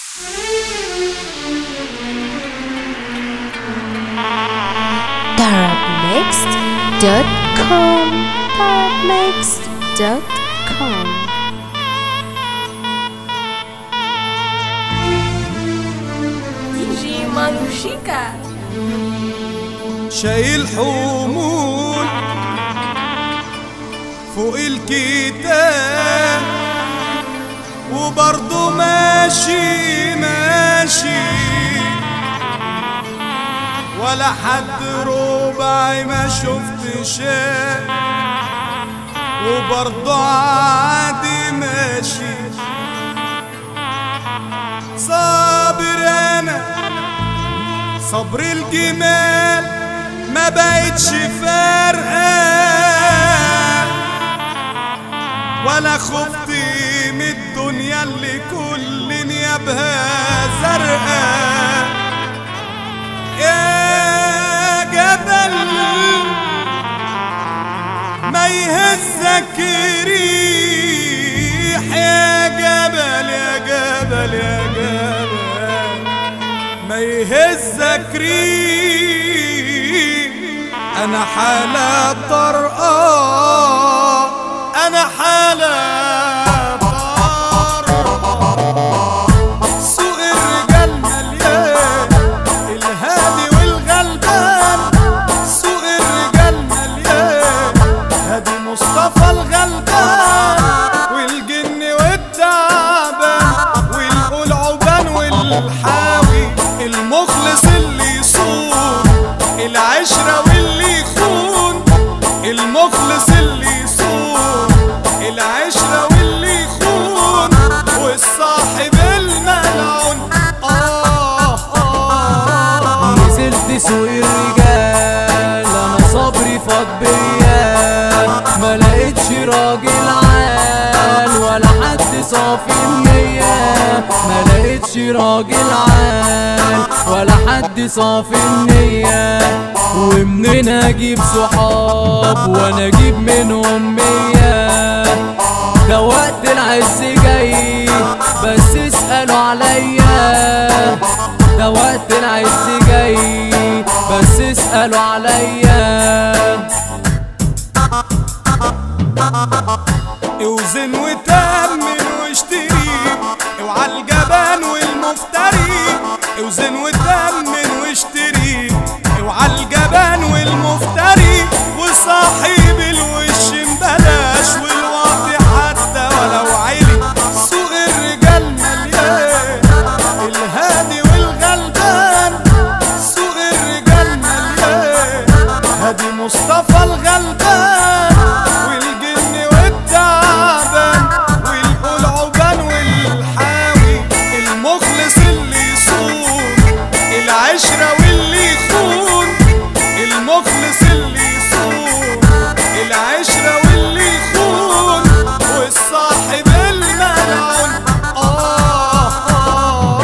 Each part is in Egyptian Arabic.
Darabmixed.com Darabmixed.com DJ Mano Chica شايل حمول فوق الكتاب وبرضه ماشي ماشي ولا حد ربعي ما شفت شيء وبرضه عادي ماشي صابر انا صبر الجمال ما بقتش فارقة ولا خفت من الدنيا اللي كل نيابها زرقاء يا جبل ما يهزك ريح يا جبل يا جبل يا جبل ما يهزك ريح انا حالة طرقة انا حالة طرقة سوق الرجال مليان الهادي والغلبان سوق الرجال مليان هادي مصطفى الغلبان والجن والتعبان والقلعبان والحاوي المخلص اللي يصون العشرة واللي يخون المخلص اللي يصون العشرة واللي يخون والصاحب الملعون آه آه نزلت سوق الرجال انا صبري فاض بريال ما لقيتش راجل عال ولا حد صافي النية ما لقيتش راجل عال ولا حد صافي النية ومنين اجيب صحاب وانا اجيب منهم مية ده وقت العز جاي بس اسألوا عليا ده وقت العز جاي بس اسألوا عليا اوزن وتأمن واشتري اوعى الجبان والمفتري اوزن وتأمن واشتري اوعى الجبان والمفتري وصاحب الوش ببلاش والواطي حتى ولو عيلي سوق الرجال مليان الهادي والغلبان سوق الرجال مليان هادي مصطفى الغلبان والجن والتعبان والقلعبان والحاوي المخلص اللي يصون العشرة واللي يخون المخلص اللي يصون العشرة واللي يخون والصاحب الملعون آه آه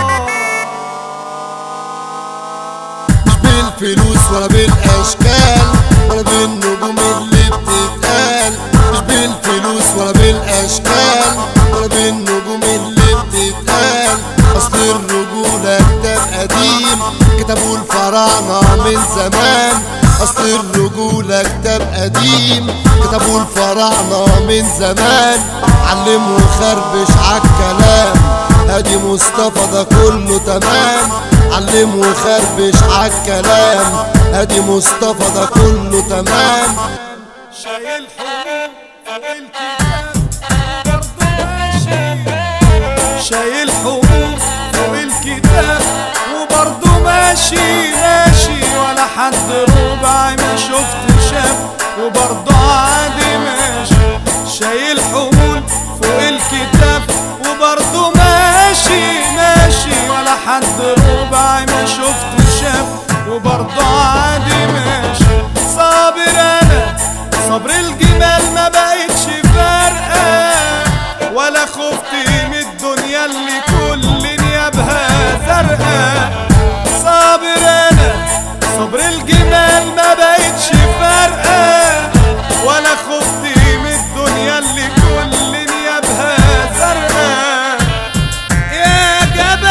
مش بالفلوس ولا بالاشكال ولا بالنجوم اللي بتتقال مش بالفلوس ولا بالاشكال ولا بالنجوم اللي بتتقال اصل الرجولة كتاب قديم كتبوا الفراعنة من زمان اصل الرجولة كتاب قديم كتبوا الفراعنة من زمان علم وخربش عالكلام هادي مصطفى ده كله تمام علم وخربش عالكلام هادي مصطفى ده كله تمام شايل حبوب فوق الكتاب برضه ماشي شايل حبوب فوق الكتاب وبرضه ماشي ماشي ولا حد ربعي ما شفت شاف وبرضه عادي ماشي شايل حمول فوق الكتاب وبرضه ماشي ماشي ولا حد ربعي ما شفت شاف وبرضه عادي ماشي صابر انا صبر الجمال ما بقتش فارقة ولا خفت من الدنيا اللي كل نيابها زرقاء صابر انا صبر الجمال ما بقتش فارقة ولا خفت من الدنيا اللي كل نيابها زرقاء يا جبل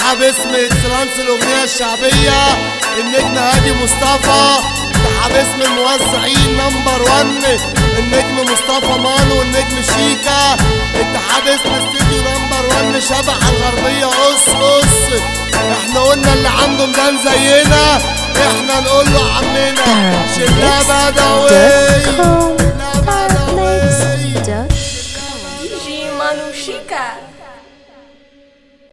اتحاد اسم اكسلانس الاغنيه الشعبيه النجم هادي مصطفى اتحاد اسم الموزعين نمبر 1 النجم مصطفى مانو والنجم شيكا اتحاد اسم استوديو نمبر 1 شبح الغربيه قص قص احنا قلنا اللي عنده ميدان زينا احنا نقول له عمنا شلة بدوي com